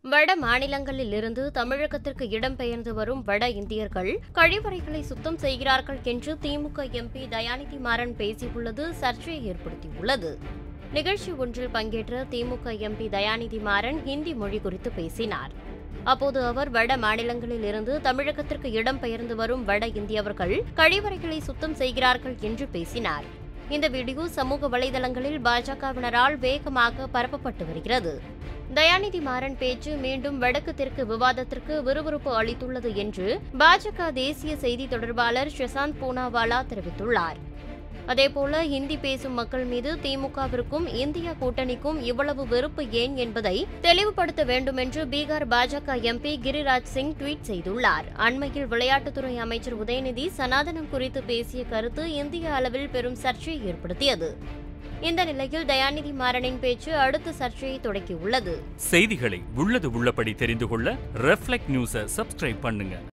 வட மாநிலங்களில் இருந்து தமிழகத்திற்கு இடம்பெயர்ந்து வரும் வட இந்தியர்கள் கழிவறைகளை சுத்தம் செய்கிறார்கள் என்று திமுக எம்பி தயாநிதி மாறன் பேசியுள்ளது சர்ச்சையை ஏற்படுத்தியுள்ளது நிகழ்ச்சி ஒன்றில் பங்கேற்ற திமுக எம்பி தயாநிதி மாறன் ஹிந்தி மொழி குறித்து பேசினார் அப்போது அவர் வட மாநிலங்களில் இருந்து தமிழகத்திற்கு இடம்பெயர்ந்து வரும் வட இந்தியவர்கள் கழிவறைகளை சுத்தம் செய்கிறார்கள் என்று பேசினார் இந்த வீடியோ சமூக வலைதளங்களில் பாஜகவினரால் வேகமாக பரப்பப்பட்டு வருகிறது தயாநிதி மாறன் பேச்சு மீண்டும் வடக்கு தெற்கு விவாதத்திற்கு விறுவிறுப்பு அளித்துள்ளது என்று பாஜக தேசிய செய்தி தொடர்பாளர் ஷசாந்த் பூனாவாலா தெரிவித்துள்ளார் அதேபோல ஹிந்தி பேசும் மக்கள் மீது திமுகவிற்கும் இந்தியா கூட்டணிக்கும் இவ்வளவு வெறுப்பு ஏன் என்பதை தெளிவுபடுத்த வேண்டும் என்று பீகார் பாஜக எம்பி கிரிராஜ் சிங் ட்வீட் செய்துள்ளார் அண்மையில் விளையாட்டுத்துறை அமைச்சர் உதயநிதி சனாதனம் குறித்து பேசிய கருத்து இந்திய அளவில் பெரும் சர்ச்சையை ஏற்படுத்தியது இந்த நிலையில் தயாநிதி மாறனின் பேச்சு அடுத்த சர்ச்சையை தொடக்கியுள்ளது செய்திகளை உள்ளது உள்ளபடி தெரிந்து கொள்ள ரெஃப்ளெக்ட் நியூஸை சப்ஸ்கிரைப் பண்ணுங்க